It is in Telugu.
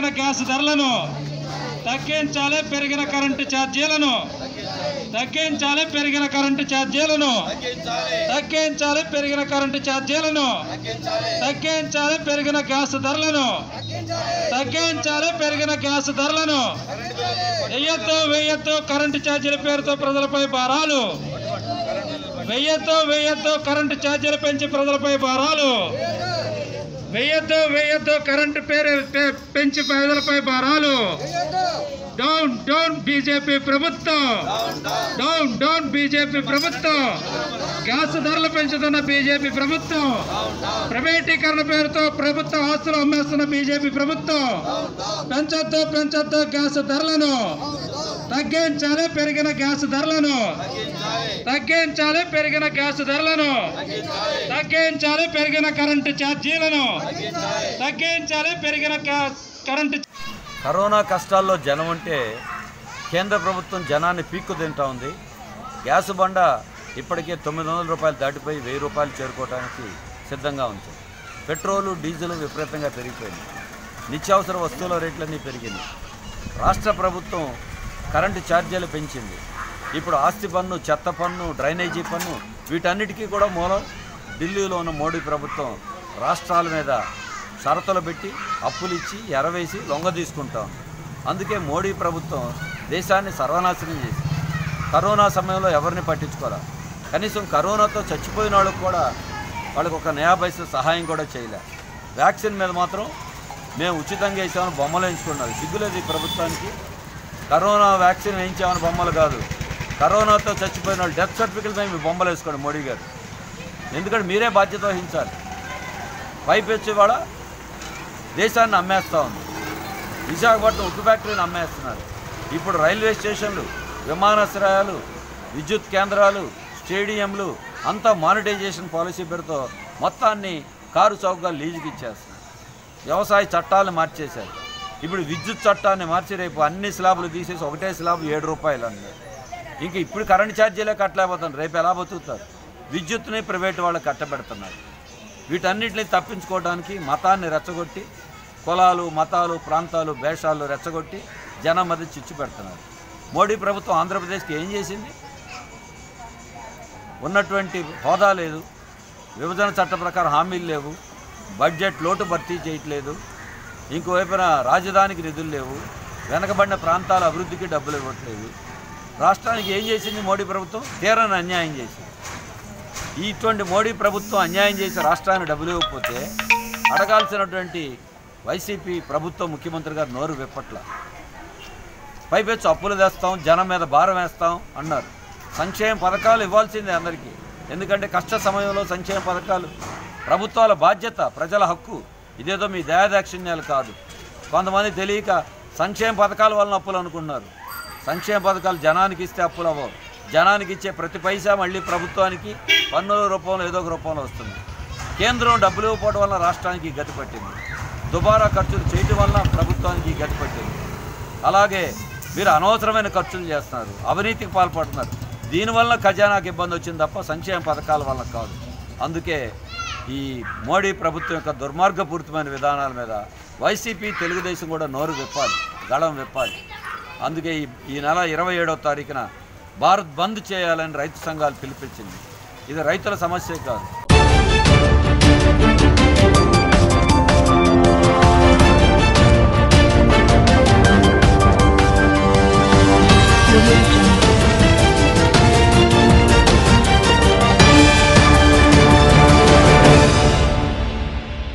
పెరిగిన గ్యాస్ ధరలను తగ్గించాలి పెరిగిన కరెంటు ఛార్జీలను తగ్గించాలి పెరిగిన కరెంటు ఛార్జీలను తగ్గించాలి పెరిగిన కరెంటు ఛార్జీలను తగ్గించాలి పెరిగిన గ్యాస్ ధరలను తగ్గించాలి పెరిగిన గ్యాస్ ధరలను వెయ్యొద్దు వెయ్యొద్దు కరెంటు ఛార్జీల పేరుతో ప్రజలపై భారాలు వెయ్యొద్దు వెయ్యొద్దు కరెంటు ఛార్జీలు పెంచి ప్రజలపై భారాలు వెయ్యొద్దు వెయ్యొద్దు కరెంటు పేరు పె- పెంచి ప్రజలపై భారాలు డౌన్ డౌన్ బీజేపీ ప్రభుత్వం డౌన్ డౌన్ బీజేపీ ప్రభుత్వం గ్యాస్ ధరలు పెంచుతున్న బీజేపీ ప్రభుత్వం ప్రైవేటీకరణ పేరుతో ప్రభుత్వ ఆస్తులు అమ్మేస్తున్న బీజేపీ ప్రభుత్వం పెంచొద్దు పెంచొద్దు గ్యాస్ ధరలను తగ్గించాలి పెరిగిన గ్యాస్ ధరలను తగ్గించాలి పెరిగిన గ్యాస్ ధరలను తగ్గించాలి పెరిగిన కరెంటు ఛార్జీలను తగ్గించాలి పెరిగిన గ్యాస్ కరెంటు కరోనా కష్టాల్లో జనం ఉంటే కేంద్ర ప్రభుత్వం జనాన్ని పీక్కు తింటా ఉంది గ్యాస్ బండ ఇప్పటికే తొమ్మిది వందల రూపాయలు దాటిపోయి వెయ్యి రూపాయలు చేరుకోవడానికి సిద్ధంగా ఉంది పెట్రోలు డీజిల్ విపరీతంగా పెరిగిపోయింది నిత్యావసర వస్తువుల రేట్లన్నీ పెరిగింది రాష్ట్ర ప్రభుత్వం కరెంటు ఛార్జీలు పెంచింది ఇప్పుడు ఆస్తి పన్ను చెత్త పన్ను డ్రైనేజీ పన్ను వీటన్నిటికీ కూడా మూలం ఢిల్లీలో ఉన్న మోడీ ప్రభుత్వం రాష్ట్రాల మీద షరతులు పెట్టి అప్పులు ఇచ్చి ఎరవేసి లొంగ తీసుకుంటాం అందుకే మోడీ ప్రభుత్వం దేశాన్ని సర్వనాశనం చేసి కరోనా సమయంలో ఎవరిని పట్టించుకోరా కనీసం కరోనాతో చచ్చిపోయిన వాళ్ళకు కూడా వాళ్ళకి ఒక నయా పైసా సహాయం కూడా చేయలే వ్యాక్సిన్ మీద మాత్రం మేము ఉచితంగా వేసామని బొమ్మలు వేయించుకున్నారు సిగ్గులేదు ఈ ప్రభుత్వానికి కరోనా వ్యాక్సిన్ వేయించామని బొమ్మలు కాదు కరోనాతో చచ్చిపోయిన వాళ్ళు డెత్ సర్టిఫికెట్ మేము బొమ్మలు వేసుకోండి మోడీ గారు ఎందుకంటే మీరే బాధ్యత వహించాలి పైపెచ్చి వాళ్ళ దేశాన్ని అమ్మేస్తూ ఉంది విశాఖపట్నం ఉక్కు ఫ్యాక్టరీని అమ్మేస్తున్నారు ఇప్పుడు రైల్వే స్టేషన్లు విమానాశ్రయాలు విద్యుత్ కేంద్రాలు స్టేడియంలు అంతా మానిటైజేషన్ పాలసీ పేరుతో మొత్తాన్ని కారు చౌకగా లీజుకి ఇచ్చేస్తున్నారు వ్యవసాయ చట్టాలను మార్చేశారు ఇప్పుడు విద్యుత్ చట్టాన్ని మార్చి రేపు అన్ని స్లాబులు తీసేసి ఒకటే స్లాబ్ ఏడు రూపాయలు అన్నారు ఇంక ఇప్పుడు కరెంట్ ఛార్జీలే కట్టలేకపోతున్నారు రేపు ఎలా బతుకుతారు విద్యుత్ని ప్రైవేట్ వాళ్ళకి కట్టబెడుతున్నారు వీటన్నిటిని తప్పించుకోవడానికి మతాన్ని రెచ్చగొట్టి కులాలు మతాలు ప్రాంతాలు భేషాలు రెచ్చగొట్టి జనం మధ్య చిచ్చు పెడుతున్నారు మోడీ ప్రభుత్వం ఆంధ్రప్రదేశ్కి ఏం చేసింది ఉన్నటువంటి హోదా లేదు విభజన చట్ట ప్రకారం హామీలు లేవు బడ్జెట్ లోటు భర్తీ చేయట్లేదు ఇంకోవైపున రాజధానికి నిధులు లేవు వెనకబడిన ప్రాంతాల అభివృద్ధికి డబ్బులు ఇవ్వట్లేదు రాష్ట్రానికి ఏం చేసింది మోడీ ప్రభుత్వం తీరని అన్యాయం చేసింది ఇటువంటి మోడీ ప్రభుత్వం అన్యాయం చేసి రాష్ట్రానికి డబ్బులు ఇవ్వకపోతే అడగాల్సినటువంటి వైసీపీ ప్రభుత్వం ముఖ్యమంత్రి గారు నోరు విప్పట్ల పైపెచ్చు అప్పులు తెస్తాం జనం మీద భారం వేస్తాం అన్నారు సంక్షేమ పథకాలు ఇవ్వాల్సిందే అందరికీ ఎందుకంటే కష్ట సమయంలో సంక్షేమ పథకాలు ప్రభుత్వాల బాధ్యత ప్రజల హక్కు ఇదేదో మీ దయాదాక్షిణ్యాలు కాదు కొంతమంది తెలియక సంక్షేమ పథకాల వలన అప్పులు అనుకున్నారు సంక్షేమ పథకాలు జనానికి ఇస్తే అప్పులు అవ్వవు జనానికి ఇచ్చే ప్రతి పైసా మళ్ళీ ప్రభుత్వానికి పన్నుల రూపంలో ఏదో ఒక రూపంలో వస్తుంది కేంద్రం డబ్బులు ఇవ్వకపోవడం వల్ల రాష్ట్రానికి ఈ గతి పట్టింది దుబారా ఖర్చులు చేయడం వల్ల ప్రభుత్వానికి ఈ గతి పట్టింది అలాగే మీరు అనవసరమైన ఖర్చులు చేస్తున్నారు అవినీతికి పాల్పడుతున్నారు దీనివల్ల ఖజానాకి ఇబ్బంది వచ్చింది తప్ప సంక్షేమ పథకాల వల్ల కాదు అందుకే ఈ మోడీ ప్రభుత్వం యొక్క దుర్మార్గపూరితమైన విధానాల మీద వైసీపీ తెలుగుదేశం కూడా నోరు విప్పాలి గళం విప్పాలి అందుకే ఈ ఈ నెల ఇరవై ఏడవ తారీఖున భారత్ బంద్ చేయాలని రైతు సంఘాలు పిలిపించింది ఇది రైతుల సమస్యే కాదు